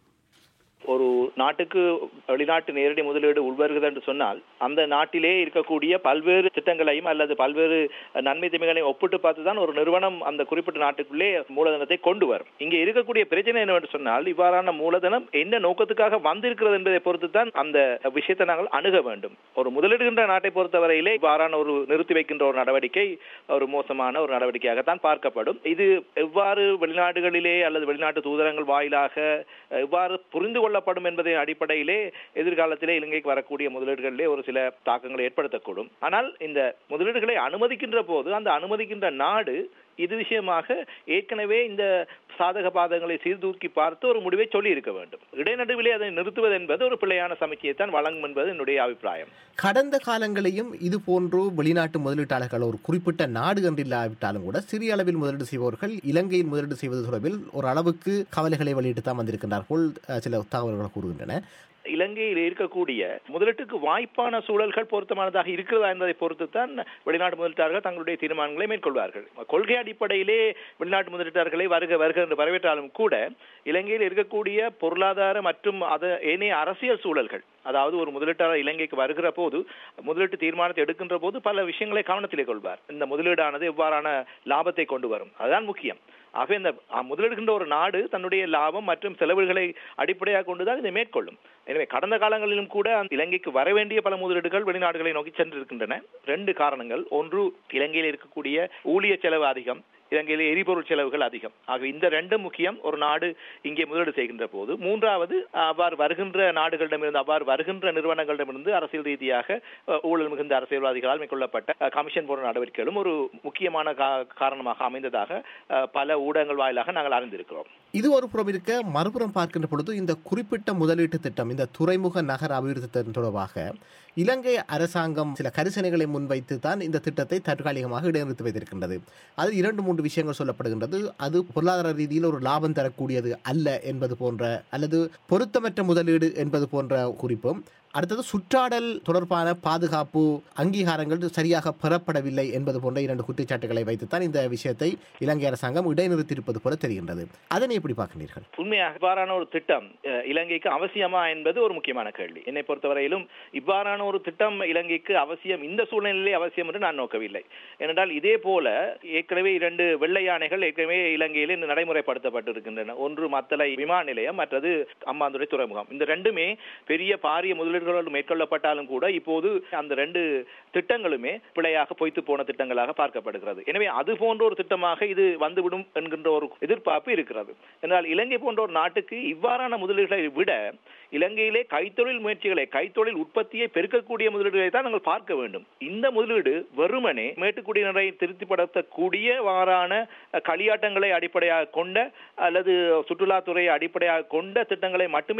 ஒரு நாட்டுக்கு வெளிநாட்டு நேரடி முதலீடு உள்வருகிறது என்று சொன்னால் அந்த நாட்டிலே இருக்கக்கூடிய பல்வேறு திட்டங்களையும் அல்லது பல்வேறு நன்மை தீமைகளையும் ஒப்பிட்டு பார்த்து தான் ஒரு நிறுவனம் அந்த குறிப்பிட்ட நாட்டுக்குள்ளே மூலதனத்தை கொண்டு வரும் இங்கே இருக்கக்கூடிய பிரச்சனை என்னவென்று சொன்னால் இவ்வாறான மூலதனம் என்ன நோக்கத்துக்காக வந்திருக்கிறது என்பதை பொறுத்து தான் அந்த விஷயத்தை நாங்கள் அணுக வேண்டும் ஒரு முதலீடுகின்ற நாட்டை பொறுத்தவரையிலே இவ்வாறான ஒரு நிறுத்தி வைக்கின்ற ஒரு நடவடிக்கை ஒரு மோசமான ஒரு நடவடிக்கையாகத்தான் பார்க்கப்படும் இது எவ்வாறு வெளிநாடுகளிலே அல்லது வெளிநாட்டு தூதரங்கள் வாயிலாக எவ்வாறு புரிந்து கொள்ளப்படும் என்பதன் அடிப்படையிலே எதிர்காலத்திலே இலங்கைக்கு வரக்கூடிய முதலீடுகளிலே ஒரு சில தாக்கங்களை ஏற்படுத்தக்கூடும் ஆனால் இந்த முதலீடுகளை அனுமதிக்கின்ற போது அந்த அனுமதிக்கின்ற நாடு இது விஷயமாக ஏற்கனவே இந்த சாதக பாதங்களை சீர்தூக்கி பார்த்து ஒரு முடிவை சொல்லி இருக்க வேண்டும் இடைநடுவிலே அதை நிறுத்துவது என்பது ஒரு பிள்ளையான சமீட்சையைத்தான் வழங்கும் என்பது என்னுடைய அபிப்பிராயம் கடந்த காலங்களையும் இது போன்று வெளிநாட்டு முதலீட்டாளர்கள் ஒரு குறிப்பிட்ட நாடு என்று இல்லாவிட்டாலும் கூட சிறிய அளவில் முதலீடு செய்பவர்கள் இலங்கையில் முதலீடு செய்வது தொடர்பில் ஒரு அளவுக்கு கவலைகளை வெளியிட்டு தான் வந்திருக்கின்றார்கள் அஹ், சில தகவல்கள் கூறுகின்றன இலங்கையில் இருக்கக்கூடிய முதலீட்டுக்கு வாய்ப்பான சூழல்கள் பொருத்தமானதாக இருக்கிறதா என்பதை பொறுத்து தான் வெளிநாட்டு முதலீட்டாளர்கள் தங்களுடைய தீர்மானங்களை மேற்கொள்வார்கள் கொள்கை அடிப்படையிலே வெளிநாட்டு முதலீட்டாளர்களை வருக வருக என்று வரவேற்றாலும் கூட இலங்கையில் இருக்கக்கூடிய பொருளாதார மற்றும் அது ஏனைய அரசியல் சூழல்கள் அதாவது ஒரு முதலீட்டாளர் இலங்கைக்கு வருகிற போது முதலீட்டு தீர்மானத்தை எடுக்கின்ற போது பல விஷயங்களை கவனத்திலே கொள்வார் இந்த முதலீடானது எவ்வாறான லாபத்தை கொண்டு வரும் அதுதான் முக்கியம் ஆகவே இந்த அ, முதலீடுகின்ற ஒரு நாடு தன்னுடைய லாபம் மற்றும் செலவுகளை அடிப்படையாக கொண்டுதான் இதை மேற்கொள்ளும் எனவே கடந்த காலங்களிலும் கூட அந்த இலங்கைக்கு வர வேண்டிய பல முதலீடுகள் வெளிநாடுகளை நோக்கி சென்றிருக்கின்றன ரெண்டு காரணங்கள் ஒன்று இலங்கையில் இருக்கக்கூடிய ஊழிய செலவு அதிகம் இலங்கையில் எரிபொருள் செலவுகள் அதிகம் ஆக இந்த ரெண்டும் முக்கியம் ஒரு நாடு இங்கே முதலீடு செய்கின்ற போது மூன்றாவது அவ்வாறு வருகின்ற நாடுகளிடமிருந்து அவ்வாறு வருகின்ற நிறுவனங்களிடமிருந்து அரசியல் ரீதியாக அஹ், ஊழல் மிகுந்த அரசியல்வாதிகளால் மேற்கொள்ளப்பட்ட அஹ், கமிஷன் போன்ற நடவடிக்கைகளும் ஒரு முக்கியமான கா- காரணமாக அமைந்ததாக அஹ், பல ஊடகங்கள் வாயிலாக நாங்கள் அறிந்திருக்கிறோம் இது ஒரு புறம் இருக்க மறுபுறம் பார்க்கின்ற பொழுது இந்த குறிப்பிட்ட முதலீட்டு திட்டம் இந்த துறைமுக நகர அபிவிருத்தி திட்டம் தொடர்பாக இலங்கை அரசாங்கம் சில கரிசனைகளை முன்வைத்து தான் இந்த திட்டத்தை தற்காலிகமாக இடைநிறுத்தி வைத்திருக்கின்றது அது இரண்டு மூன்று விஷயங்கள் சொல்லப்படுகின்றது அது பொருளாதார ரீதியில் ஒரு லாபம் தரக்கூடியது அல்ல என்பது போன்ற அல்லது பொருத்தமற்ற முதலீடு என்பது போன்ற குறிப்பும் அடுத்தது சுற்றாடல் தொடர்பான பாதுகாப்பு அங்கீகாரங்கள் சரியாக பெறப்படவில்லை என்பது போன்ற இரண்டு குற்றச்சாட்டுகளை வைத்துத்தான் இந்த விஷயத்தை இலங்கை அரசாங்கம் இடைநிறுத்தியிருப்பது போல தெரிகின்றது அதனை எப்படி பார்க்கின்றீர்கள் உண்மையாக இவ்வாறான ஒரு திட்டம் அஹ், இலங்கைக்கு அவசியமா என்பது ஒரு முக்கியமான கேள்வி என்னை பொறுத்தவரையிலும் இவ்வாறான ஒரு திட்டம் இலங்கைக்கு அவசியம் இந்த சூழ்நிலையிலே அவசியம் என்று நான் நோக்கவில்லை ஏனென்றால் இதே போல ஏற்கனவே இரண்டு வெள்ளை யானைகள் ஏற்கனவே இலங்கையில் இந்த நடைமுறைப்படுத்தப்பட்டிருக்கின்றன ஒன்று மத்தளை விமான நிலையம் மற்றது அம்பாந்துறை துறைமுகம் இந்த ரெண்டுமே பெரிய பாரிய முதலீடுகளோடு மேற்கொள்ளப்பட்டாலும் கூட இப்போது அந்த ரெண்டு திட்டங்களுமே பிழையாக பொய்த்து போன திட்டங்களாக பார்க்கப்படுகிறது எனவே அது போன்ற ஒரு திட்டமாக இது வந்துவிடும் என்கின்ற ஒரு எதிர்பார்ப்பு இருக்கிறது என்றால் இலங்கை போன்ற ஒரு நாட்டுக்கு இவ்வாறான முதலீடுகளை விட இலங்கையிலே கைத்தொழில் முயற்சிகளை கைத்தொழில் உற்பத்தியை பெருக்கக்கூடிய முதலீடுகளை தான் நாங்கள் பார்க்க வேண்டும் இந்த முதலீடு வெறுமனே மேட்டுக்குடியினரை திருப்திப்படுத்தக்கூடிய வாரான அஹ், களியாட்டங்களை அடிப்படையாக கொண்ட அல்லது சுற்றுலாத்துறையை அடிப்படையாக கொண்ட திட்டங்களை மட்டுமே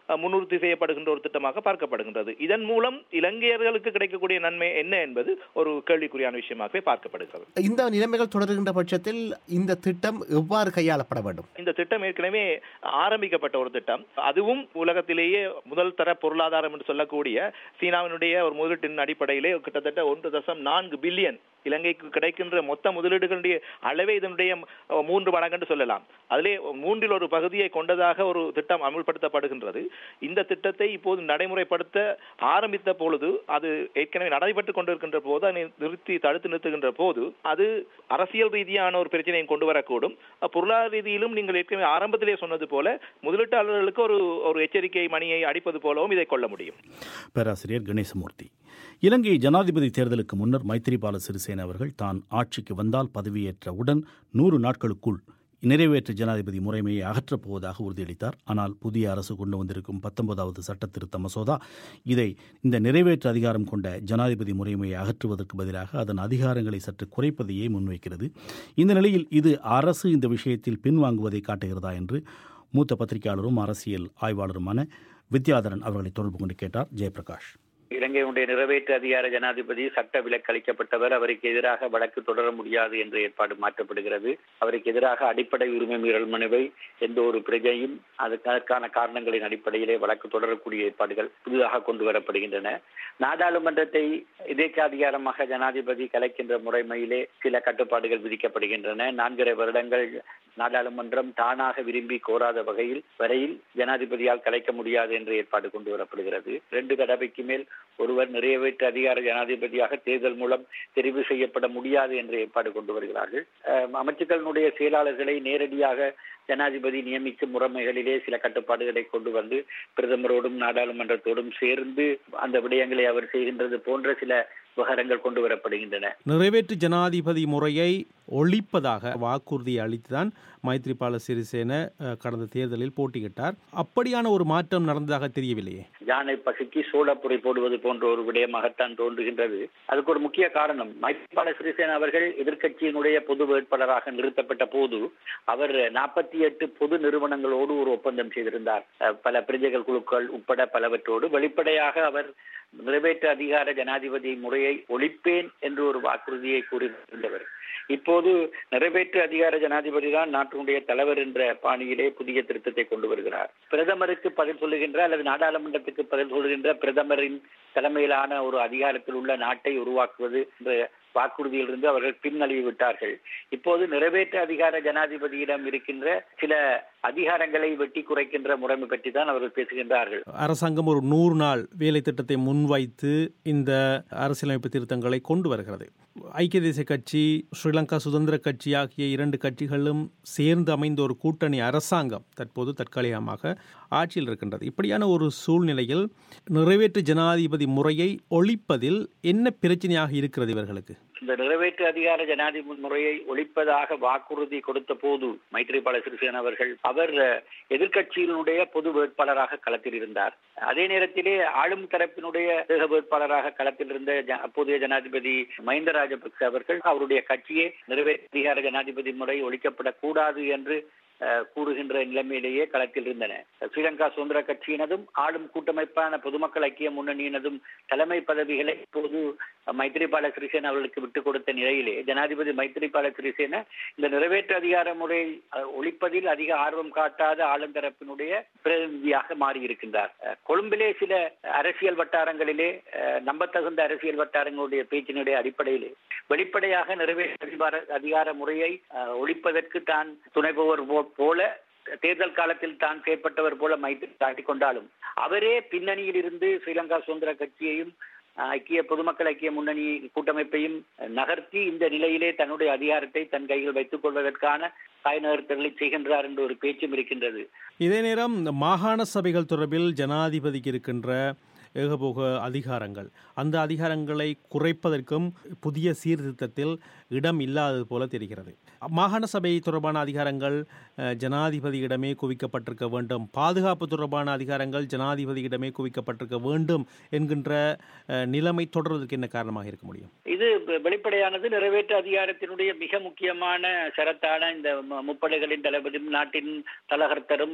அஹ், முன்னிறுத்தி செய்யப்படுகின்ற ஒரு திட்டமாக பார்க்கப்படுகின்றது இதன் மூலம் இலங்கையர்களுக்கு கிடைக்கக்கூடிய நன்மை என்ன என்பது ஒரு கேள்விக்குறியான விஷயமாகவே பார்க்கப்படுகிறது இந்த நிலைமைகள் தொடர்கின்ற பட்சத்தில் இந்த திட்டம் எவ்வாறு கையாளப்பட வேண்டும் இந்த திட்டம் ஏற்கனவே ஆரம்பிக்கப்பட்ட ஒரு திட்டம் அதுவும் உலகத்திலேயே முதல் தர பொருளாதாரம் என்று சொல்லக்கூடிய சீனாவினுடைய ஒரு முதலீட்டின் அடிப்படையிலே கிட்டத்தட்ட ஒன்று தசம் நான்கு பில்லியன் இலங்கைக்கு கிடைக்கின்ற மொத்த முதலீடுகளுடைய அளவே இதனுடைய அஹ், மூன்று மடங்கு என்று சொல்லலாம் அதிலே மூன்றில் ஒரு பகுதியை கொண்டதாக ஒரு திட்டம் அமுல்படுத்தப்படுகின்றது இந்த திட்டத்தை இப்போது நடைமுறைப்படுத்த ஆரம்பித்த பொழுது அது ஏற்கனவே நடைபெற்றுக் கொண்டிருக்கின்ற போது அதை நிறுத்தி தடுத்து நிறுத்துகின்ற போது அது அரசியல் ரீதியான ஒரு பிரச்சனையை கொண்டு வரக்கூடும் அஹ், பொருளாதார ரீதியிலும் நீங்கள் ஏற்கனவே ஆரம்பத்திலே சொன்னது போல முதலீட்டாளர்களுக்கு ஒரு ஒரு எச்சரிக்கை மணியை அடிப்பது போலவும் இதை கொள்ள முடியும் பேராசிரியர் கணேசமூர்த்தி இலங்கை ஜனாதிபதி தேர்தலுக்கு முன்னர் மைத்திரிபால சிறிசேன அவர்கள் தான் ஆட்சிக்கு வந்தால் பதவியேற்றவுடன் நூறு நாட்களுக்குள் நிறைவேற்று ஜனாதிபதி முறைமையை அகற்றப் போவதாக உறுதியளித்தார் ஆனால் புதிய அரசு கொண்டு வந்திருக்கும் பத்தொன்பதாவது சட்ட திருத்த மசோதா இதை இந்த நிறைவேற்று அதிகாரம் கொண்ட ஜனாதிபதி முறைமையை அகற்றுவதற்கு பதிலாக அதன் அதிகாரங்களை சற்று குறைப்பதையே முன்வைக்கிறது இந்த நிலையில் இது அரசு இந்த விஷயத்தில் பின்வாங்குவதை காட்டுகிறதா என்று மூத்த பத்திரிகையாளரும் அரசியல் ஆய்வாளருமான வித்யாதரன் அவர்களை தொடர்பு கொண்டு கேட்டார் ஜெயபிரகாஷ் இலங்கையினுடைய நிறைவேற்று அதிகார ஜனாதிபதி சட்ட விலக்கு அளிக்கப்பட்டவர் அவருக்கு எதிராக வழக்கு தொடர முடியாது என்ற ஏற்பாடு மாற்றப்படுகிறது அவருக்கு எதிராக அடிப்படை உரிமை மீறல் மனுவை எந்த ஒரு பிரஜையும் அதுக்கு அதற்கான காரணங்களின் அடிப்படையிலே வழக்கு தொடரக்கூடிய ஏற்பாடுகள் புதிதாக கொண்டு வரப்படுகின்றன நாடாளுமன்றத்தை இதேக்க அதிகாரமாக ஜனாதிபதி கலைக்கின்ற முறைமையிலே சில கட்டுப்பாடுகள் விதிக்கப்படுகின்றன நான்கரை வருடங்கள் நாடாளுமன்றம் தானாக விரும்பி கோராத வகையில் வரையில் ஜனாதிபதியால் கலைக்க முடியாது என்ற ஏற்பாடு கொண்டு வரப்படுகிறது ரெண்டு தடவைக்கு மேல் ஒருவர் நிறைவேற்று அதிகார ஜனாதிபதியாக தேர்தல் மூலம் தெரிவு செய்யப்பட முடியாது என்ற ஏற்பாடு கொண்டு வருகிறார்கள் அஹ், அமைச்சுக்களினுடைய செயலாளர்களை நேரடியாக ஜனாதிபதி நியமிக்கும் முறைமைகளிலே சில கட்டுப்பாடுகளை கொண்டு வந்து பிரதமரோடும் நாடாளுமன்றத்தோடும் சேர்ந்து அந்த விடயங்களை அவர் செய்கின்றது போன்ற சில விவகாரங்கள் கொண்டு வரப்படுகின்றன நிறைவேற்று ஜனாதிபதி முறையை ஒழிப்பதாக வாக்குறுதி அளித்துதான் மைத்ரிபால சிறிசேன அஹ், கடந்த தேர்தலில் போட்டியிட்டார் அப்படியான ஒரு மாற்றம் நடந்ததாக தெரியவில்லையே யானை பசிக்கு சோளப்புரை போடுவது போன்ற ஒரு விடயமாகத்தான் தோன்றுகின்றது அதுக்கு ஒரு முக்கிய காரணம் மைத்ரிபால சிறிசேன அவர்கள் எதிர்க்கட்சியினுடைய பொது வேட்பாளராக நிறுத்தப்பட்ட போது அவர் நாற்பத்தி எட்டு பொது நிறுவனங்களோடு ஒரு ஒப்பந்தம் செய்திருந்தார் அஹ், பல பிரஜைகள் குழுக்கள் உட்பட பலவற்றோடு வெளிப்படையாக அவர் நிறைவேற்று அதிகார ஜனாதிபதி முறையை ஒழிப்பேன் என்று ஒரு வாக்குறுதியை கூறியிருந்தவர் இப்போது நிறைவேற்று அதிகார ஜனாதிபதி தான் நாட்டினுடைய தலைவர் என்ற பாணியிலே புதிய திருத்தத்தை கொண்டு வருகிறார் பிரதமருக்கு பதில் சொல்லுகின்ற அல்லது நாடாளுமன்றத்துக்கு பதில் சொல்லுகின்ற பிரதமரின் தலைமையிலான ஒரு அதிகாரத்தில் உள்ள நாட்டை உருவாக்குவது என்ற வாக்குறுதியிலிருந்து அவர்கள் பின்னழுவி விட்டார்கள் இப்போது நிறைவேற்று அதிகார ஜனாதிபதியிடம் இருக்கின்ற சில அதிகாரங்களை வெட்டி குறைக்கின்ற முறைமை பற்றி தான் அவர்கள் பேசுகின்றார்கள் அரசாங்கம் ஒரு நூறு நாள் வேலை திட்டத்தை முன்வைத்து இந்த அரசியலமைப்பு திருத்தங்களை கொண்டு வருகிறது ஐக்கிய தேசிய கட்சி ஸ்ரீலங்கா சுதந்திர கட்சி ஆகிய இரண்டு கட்சிகளும் சேர்ந்து அமைந்த ஒரு கூட்டணி அரசாங்கம் தற்போது தற்காலிகமாக ஆட்சியில் இருக்கின்றது இப்படியான ஒரு சூழ்நிலையில் நிறைவேற்று ஜனாதிபதி முறையை ஒழிப்பதில் என்ன பிரச்சனையாக இருக்கிறது இவர்களுக்கு இந்த நிறைவேற்று அதிகார ஜனாதிபதி முறையை ஒழிப்பதாக வாக்குறுதி கொடுத்த போது மைத்ரிபால சிறிசேன அவர்கள் அவர் அஹ், எதிர்க்கட்சியினுடைய பொது வேட்பாளராக களத்தில் இருந்தார் அதே நேரத்திலே ஆளும் தரப்பினுடைய ஏக வேட்பாளராக களத்தில் இருந்த ஜ- அப்போதைய ஜனாதிபதி மஹிந்த ராஜபக்ச அவர்கள் அவருடைய கட்சியே நிறைவேற்று அதிகார ஜனாதிபதி முறை ஒழிக்கப்படக்கூடாது என்று அஹ், கூறுகின்ற நிலைமையிலேயே களத்தில் இருந்தன ஸ்ரீலங்கா சுதந்திர கட்சியினதும் ஆளும் கூட்டமைப்பான பொதுமக்கள் ஐக்கிய முன்னணியினதும் தலைமை பதவிகளை இப்போது மைத்ரிபால சிறிசேன அவர்களுக்கு விட்டுக் கொடுத்த நிலையிலே ஜனாதிபதி மைத்ரிபால சிறிசேன இந்த நிறைவேற்று அதிகார முறை அஹ், ஒழிப்பதில் அதிக ஆர்வம் காட்டாத ஆளுந்தரப்பினுடைய பிரதிநிதியாக மாறியிருக்கின்றார் அஹ், கொழும்பிலே சில அரசியல் வட்டாரங்களிலே அஹ், நம்பத்தகுந்த அரசியல் வட்டாரங்களுடைய பேச்சினுடைய அடிப்படையிலே வெளிப்படையாக நிறைவேற்று அதிகார அதிகார முறையை அஹ், ஒழிப்பதற்கு தான் துணைபவர் போ- போல தேர்தல் காலத்தில் தான் செயற்பட்டவர் போல மைத்திரி காட்டிக் கொண்டாலும் அவரே பின்னணியில் இருந்து ஸ்ரீலங்கா சுதந்திர கட்சியையும் அஹ், ஐக்கிய பொதுமக்கள் ஐக்கிய முன்னணி கூட்டமைப்பையும் நகர்த்தி இந்த நிலையிலே தன்னுடைய அதிகாரத்தை தன் கையில் வைத்துக் கொள்வதற்கான காய் நகர்த்தல்களை செய்கின்றார் என்ற ஒரு பேச்சும் இருக்கின்றது இதே நேரம் இந்த மாகாண சபைகள் தொடர்பில் ஜனாதிபதிக்கு இருக்கின்ற ஏகபோக அதிகாரங்கள் அந்த அதிகாரங்களை குறைப்பதற்கும் புதிய சீர்திருத்தத்தில் இடம் இல்லாதது போல தெரிகிறது மாகாண சபை தொடர்பான அதிகாரங்கள் அஹ், ஜனாதிபதியிடமே குவிக்கப்பட்டிருக்க வேண்டும் பாதுகாப்பு தொடர்பான அதிகாரங்கள் ஜனாதிபதியிடமே குவிக்கப்பட்டிருக்க வேண்டும் என்கின்ற அஹ், நிலைமை தொடர்வதற்கு என்ன காரணமாக இருக்க முடியும் இது வெ- வெளிப்படையானது நிறைவேற்று அதிகாரத்தினுடைய மிக முக்கியமான சரத்தான இந்த ம- முப்படைகளின் தளபதியும் நாட்டின் தலகர்த்தரும்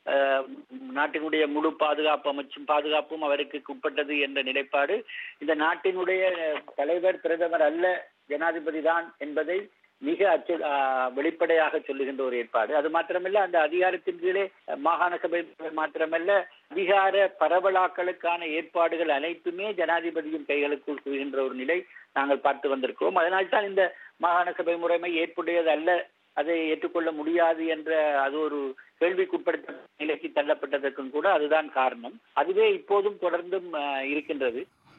அஹ், நாட்டினுடைய முழு பாதுகாப்பு அமைச்சும் பாதுகாப்பும் அவருக்கு உட்பட்டது என்ற நிலைப்பாடு இந்த நாட்டினுடைய தலைவர் பிரதமர் அல்ல ஜனாதிபதி தான் என்பதை மிக அச்சு ஆஹ் வெளிப்படையாக சொல்லுகின்ற ஒரு ஏற்பாடு அது மாத்திரமல்ல அந்த அதிகாரத்தின் கீழே அஹ், மாகாண சபை மாத்திரமல்ல அதிகார பரவலாக்களுக்கான ஏற்பாடுகள் அனைத்துமே ஜனாதிபதியின் கைகளுக்குள் குவிகின்ற ஒரு நிலை நாங்கள் பார்த்து வந்திருக்கிறோம் அதனால்தான் இந்த மாகாண சபை முறைமை ஏற்புடையது அல்ல அதை ஏற்றுக்கொள்ள முடியாது என்ற அது ஒரு கேள்விக்குட்படுத்த நிலைக்கு தள்ளப்பட்டதற்கும் கூட அதுதான் காரணம் அதுவே இப்போதும் தொடர்ந்தும் அஹ், இருக்கின்றது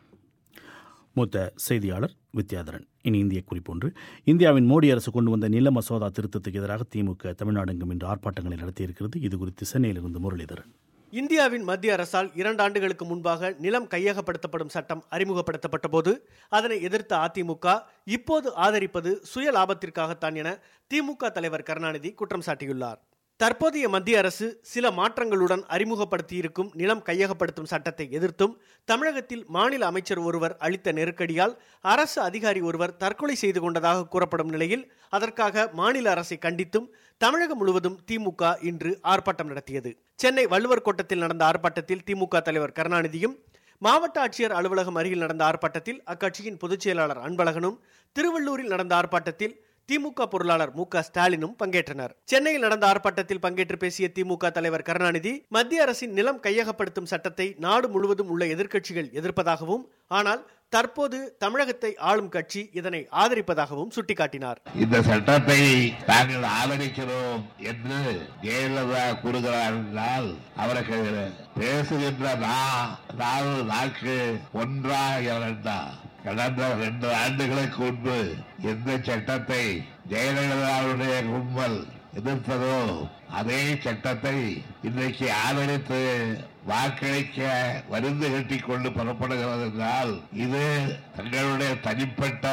மூத்த செய்தியாளர் வித்யாதரன் இனி இந்திய குறிப்பொன்று இந்தியாவின் மோடி அரசு கொண்டு வந்த நில மசோதா திருத்தத்துக்கு எதிராக திமுக தமிழ்நாடெங்கும் இன்று ஆர்ப்பாட்டங்களை நடத்தியிருக்கிறது இது குறித்து சென்னையிலிருந்து முரளிதரன் இந்தியாவின் மத்திய அரசால் இரண்டு ஆண்டுகளுக்கு முன்பாக நிலம் கையகப்படுத்தப்படும் சட்டம் அறிமுகப்படுத்தப்பட்ட போது அதனை எதிர்த்த அதிமுக இப்போது ஆதரிப்பது சுய லாபத்திற்காகத்தான் என திமுக தலைவர் கருணாநிதி குற்றம் சாட்டியுள்ளார் தற்போதைய மத்திய அரசு சில மாற்றங்களுடன் அறிமுகப்படுத்தியிருக்கும் நிலம் கையகப்படுத்தும் சட்டத்தை எதிர்த்தும் தமிழகத்தில் மாநில அமைச்சர் ஒருவர் அளித்த நெருக்கடியால் அரசு அதிகாரி ஒருவர் தற்கொலை செய்து கொண்டதாக கூறப்படும் நிலையில் அதற்காக மாநில அரசை கண்டித்தும் தமிழகம் முழுவதும் திமுக இன்று ஆர்ப்பாட்டம் நடத்தியது சென்னை வள்ளுவர் கோட்டத்தில் நடந்த ஆர்ப்பாட்டத்தில் திமுக தலைவர் கருணாநிதியும் மாவட்ட ஆட்சியர் அலுவலகம் அருகில் நடந்த ஆர்ப்பாட்டத்தில் அக்கட்சியின் பொதுச் செயலாளர் அன்பழகனும் திருவள்ளூரில் நடந்த ஆர்ப்பாட்டத்தில் திமுக பொருளாளர் மு க ஸ்டாலினும் பங்கேற்றனர் சென்னையில் நடந்த ஆர்ப்பாட்டத்தில் பங்கேற்று பேசிய திமுக தலைவர் கருணாநிதி மத்திய அரசின் நிலம் கையகப்படுத்தும் சட்டத்தை நாடு முழுவதும் உள்ள எதிர்க்கட்சிகள் எதிர்ப்பதாகவும் ஆனால் தற்போது தமிழகத்தை ஆளும் கட்சி இதனை ஆதரிப்பதாகவும் சுட்டிக்காட்டினார் இந்த சட்டத்தை நாங்கள் ஆதரிக்கிறோம் என்று ஜெயலலிதா கூறுகிறார் என்றால் அவர்கள் பேசுகின்ற நா- நாலு நாக்கு ஒன்றா இரண்டா கடந்த ரெண்டு ஆண்டுகளுக்கு முன்பு எந்த சட்டத்தை ஜெயலலிதாவுடைய கும்பல் எதிர்த்ததோ அதே சட்டத்தை இன்றைக்கு ஆதரித்து வாக்களிக்க வருந்து கட்டி கொண்டு புறப்படுகிறது என்றால் இது தங்களுடைய தனிப்பட்ட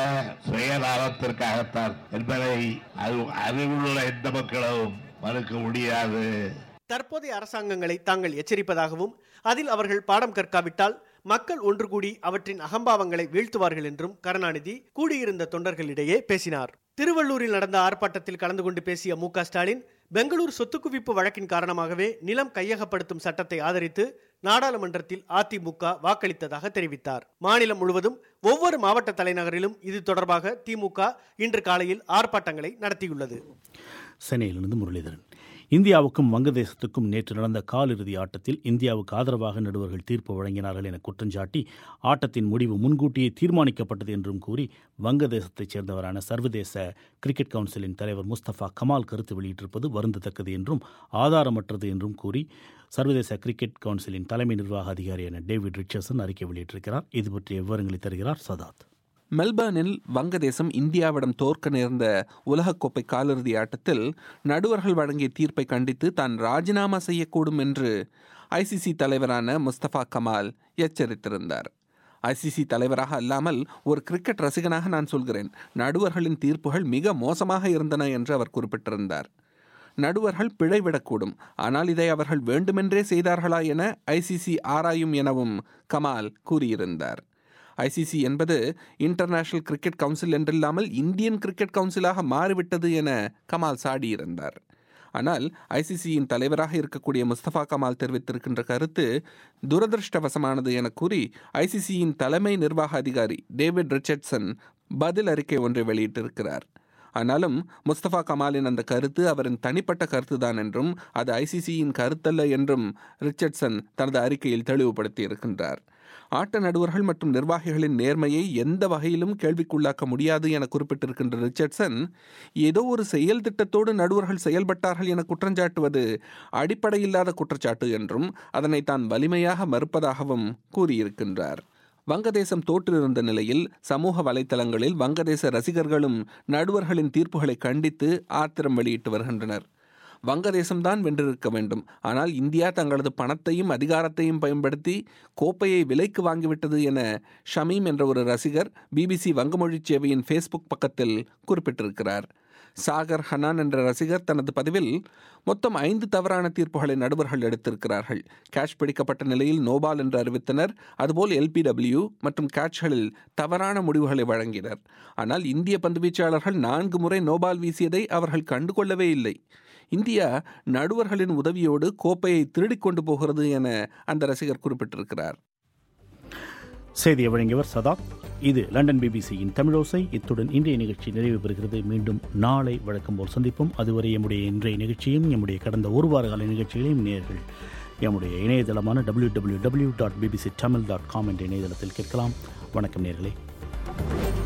சுயலாபத்திற்காகத்தான் என்பதை அறி- அறிவுள்ள எந்த மக்களும் மறுக்க முடியாது தற்போதைய அரசாங்கங்களை தாங்கள் எச்சரிப்பதாகவும் அதில் அவர்கள் பாடம் கற்காவிட்டால் மக்கள் ஒன்று கூடி அவற்றின் அகம்பாவங்களை வீழ்த்துவார்கள் என்றும் கருணாநிதி கூடியிருந்த தொண்டர்களிடையே பேசினார் திருவள்ளூரில் நடந்த ஆர்ப்பாட்டத்தில் கலந்து கொண்டு பேசிய மு க ஸ்டாலின் பெங்களூர் சொத்து குவிப்பு வழக்கின் காரணமாகவே நிலம் கையகப்படுத்தும் சட்டத்தை ஆதரித்து நாடாளுமன்றத்தில் அதிமுக வாக்களித்ததாக தெரிவித்தார் மாநிலம் முழுவதும் ஒவ்வொரு மாவட்ட தலைநகரிலும் இது தொடர்பாக திமுக இன்று காலையில் ஆர்ப்பாட்டங்களை நடத்தியுள்ளது சென்னையிலிருந்து முரளிதரன் இந்தியாவுக்கும் வங்கதேசத்துக்கும் நேற்று நடந்த காலிறுதி ஆட்டத்தில் இந்தியாவுக்கு ஆதரவாக நடுவர்கள் தீர்ப்பு வழங்கினார்கள் என குற்றஞ்சாட்டி ஆட்டத்தின் முடிவு முன்கூட்டியே தீர்மானிக்கப்பட்டது என்றும் கூறி வங்கதேசத்தைச் சேர்ந்தவரான சர்வதேச கிரிக்கெட் கவுன்சிலின் தலைவர் முஸ்தபா கமால் கருத்து வெளியிட்டிருப்பது வருந்தத்தக்கது என்றும் ஆதாரமற்றது என்றும் கூறி சர்வதேச கிரிக்கெட் கவுன்சிலின் தலைமை நிர்வாக அதிகாரியான டேவிட் ரிச்சர்சன் அறிக்கை வெளியிட்டிருக்கிறார் இது பற்றிய விவரங்களை தருகிறார் சதாத் மெல்பர்னில் வங்கதேசம் இந்தியாவிடம் தோற்க நேர்ந்த உலகக்கோப்பை காலிறுதி ஆட்டத்தில் நடுவர்கள் வழங்கிய தீர்ப்பை கண்டித்து தான் ராஜினாமா செய்யக்கூடும் என்று ஐசிசி தலைவரான முஸ்தபா கமால் எச்சரித்திருந்தார் ஐசிசி தலைவராக அல்லாமல் ஒரு கிரிக்கெட் ரசிகனாக நான் சொல்கிறேன் நடுவர்களின் தீர்ப்புகள் மிக மோசமாக இருந்தன என்று அவர் குறிப்பிட்டிருந்தார் நடுவர்கள் பிழைவிடக்கூடும் ஆனால் இதை அவர்கள் வேண்டுமென்றே செய்தார்களா என ஐசிசி ஆராயும் எனவும் கமால் கூறியிருந்தார் ஐசிசி என்பது இன்டர்நேஷனல் கிரிக்கெட் கவுன்சில் என்றில்லாமல் இந்தியன் கிரிக்கெட் கவுன்சிலாக மாறிவிட்டது என கமால் சாடியிருந்தார் ஆனால் ஐசிசியின் தலைவராக இருக்கக்கூடிய முஸ்தபா கமால் தெரிவித்திருக்கின்ற கருத்து துரதிருஷ்டவசமானது என கூறி ஐசிசியின் தலைமை நிர்வாக அதிகாரி டேவிட் ரிச்சர்ட்சன் பதில் அறிக்கை ஒன்றை வெளியிட்டிருக்கிறார் ஆனாலும் முஸ்தபா கமாலின் அந்த கருத்து அவரின் தனிப்பட்ட கருத்துதான் என்றும் அது ஐசிசியின் கருத்தல்ல என்றும் ரிச்சர்ட்சன் தனது அறிக்கையில் தெளிவுபடுத்தி இருக்கின்றார் ஆட்ட நடுவர்கள் மற்றும் நிர்வாகிகளின் நேர்மையை எந்த வகையிலும் கேள்விக்குள்ளாக்க முடியாது என குறிப்பிட்டிருக்கின்ற ரிச்சர்ட்சன் ஏதோ ஒரு செயல் திட்டத்தோடு நடுவர்கள் செயல்பட்டார்கள் என குற்றஞ்சாட்டுவது அடிப்படையில்லாத குற்றச்சாட்டு என்றும் அதனை தான் வலிமையாக மறுப்பதாகவும் கூறியிருக்கின்றார் வங்கதேசம் தோற்றிருந்த நிலையில் சமூக வலைத்தளங்களில் வங்கதேச ரசிகர்களும் நடுவர்களின் தீர்ப்புகளை கண்டித்து ஆத்திரம் வெளியிட்டு வருகின்றனர் வங்கதேசம்தான் வென்றிருக்க வேண்டும் ஆனால் இந்தியா தங்களது பணத்தையும் அதிகாரத்தையும் பயன்படுத்தி கோப்பையை விலைக்கு வாங்கிவிட்டது என ஷமீம் என்ற ஒரு ரசிகர் பிபிசி வங்கமொழி சேவையின் ஃபேஸ்புக் பக்கத்தில் குறிப்பிட்டிருக்கிறார் சாகர் ஹனான் என்ற ரசிகர் தனது பதிவில் மொத்தம் ஐந்து தவறான தீர்ப்புகளை நடுவர்கள் எடுத்திருக்கிறார்கள் கேட்ச் பிடிக்கப்பட்ட நிலையில் நோபால் என்று அறிவித்தனர் அதுபோல் எல்பிடபிள்யூ மற்றும் கேட்ச்களில் தவறான முடிவுகளை வழங்கினர் ஆனால் இந்திய பந்துவீச்சாளர்கள் நான்கு முறை நோபால் வீசியதை அவர்கள் கண்டுகொள்ளவே இல்லை இந்தியா நடுவர்களின் உதவியோடு கோப்பையை திருடிக் கொண்டு போகிறது என அந்த ரசிகர் குறிப்பிட்டிருக்கிறார் செய்தியை வழங்கியவர் சதாக் இது லண்டன் பிபிசியின் தமிழோசை இத்துடன் இன்றைய நிகழ்ச்சி நிறைவு பெறுகிறது மீண்டும் நாளை வழக்கம் போல் சந்திப்போம் அதுவரை எம்முடைய இன்றைய நிகழ்ச்சியும் எம்முடைய கடந்த ஒரு வார கால நிகழ்ச்சிகளையும் நேர்கள் எம்முடைய இணையதளமான W W W dot BBC Tamil dot com என்ற இணையதளத்தில் கேட்கலாம் வணக்கம் நேர்களே